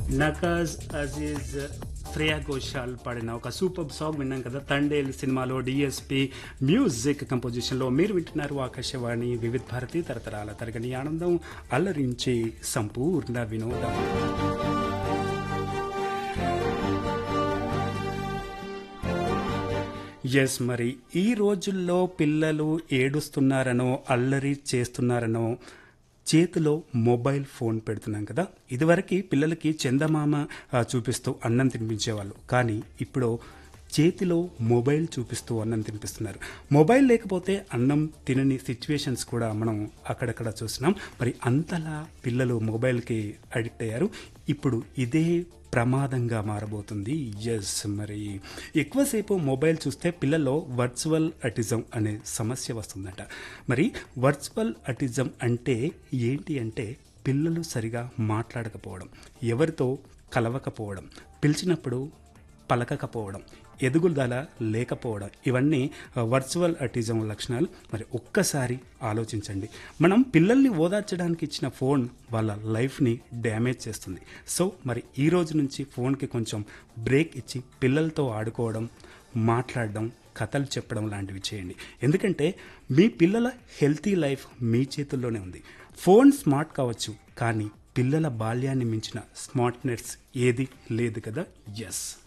నకాజ్ అజీజ్ శ్రేయా ఘోషాల్ పాడిన ఒక super song విన్నాం కదా తండేల్ సినిమాలో డిఎస్పి మ్యూజిక్ కంపోజిషన్లో మీరు వింటున్నారు ఆకాశవాణి వివిధ భారతి తరతరాల తరగని ఆనందం అల్లరించి సంపూర్ణ వినోదం ఎస్ మరి ఈ రోజుల్లో పిల్లలు ఏడుస్తున్నారనో అల్లరి చేస్తున్నారనో చేతిలో మొబైల్ ఫోన్ పెడుతున్నాం కదా ఇదివరకు పిల్లలకి చందమామ ఆ, చూపిస్తూ అన్నం తినిపించేవాళ్ళు కానీ ఇప్పుడు చేతిలో మొబైల్ చూపిస్తూ అన్నం తినిపిస్తున్నారు మొబైల్ లేకపోతే అన్నం తినని సిచ్యువేషన్స్ కూడా మనం అక్కడక్కడ చూస్తున్నాం మరి అంతలా పిల్లలు మొబైల్కి అడిక్ట్ అయ్యారు ఇప్పుడు ఇదే ప్రమాదంగా మారబోతుంది ఎస్ మరి ఎక్కువసేపు మొబైల్ చూస్తే పిల్లల్లో వర్చువల్ అటిజం అనే సమస్య వస్తుందట మరి వర్చువల్ అటిజం అంటే ఏంటి అంటే పిల్లలు సరిగా మాట్లాడకపోవడం ఎవరితో కలవకపోవడం పిలిచినప్పుడు పలకకపోవడం ఎదుగుదల లేకపోవడం ఇవన్నీ వర్చువల్ అటిజం లక్షణాలు మరి ఒక్కసారి ఆలోచించండి మనం పిల్లల్ని ఓదార్చడానికి ఇచ్చిన ఫోన్ వాళ్ళ లైఫ్ని డ్యామేజ్ చేస్తుంది సో మరి ఈ రోజు నుంచి ఫోన్కి కొంచెం బ్రేక్ ఇచ్చి పిల్లలతో ఆడుకోవడం మాట్లాడడం కథలు చెప్పడం లాంటివి చేయండి ఎందుకంటే మీ పిల్లల హెల్తీ లైఫ్ మీ చేతుల్లోనే ఉంది ఫోన్ స్మార్ట్ కావచ్చు కానీ పిల్లల బాల్యాన్ని మించిన స్మార్ట్నెస్ ఏది లేదు కదా ఎస్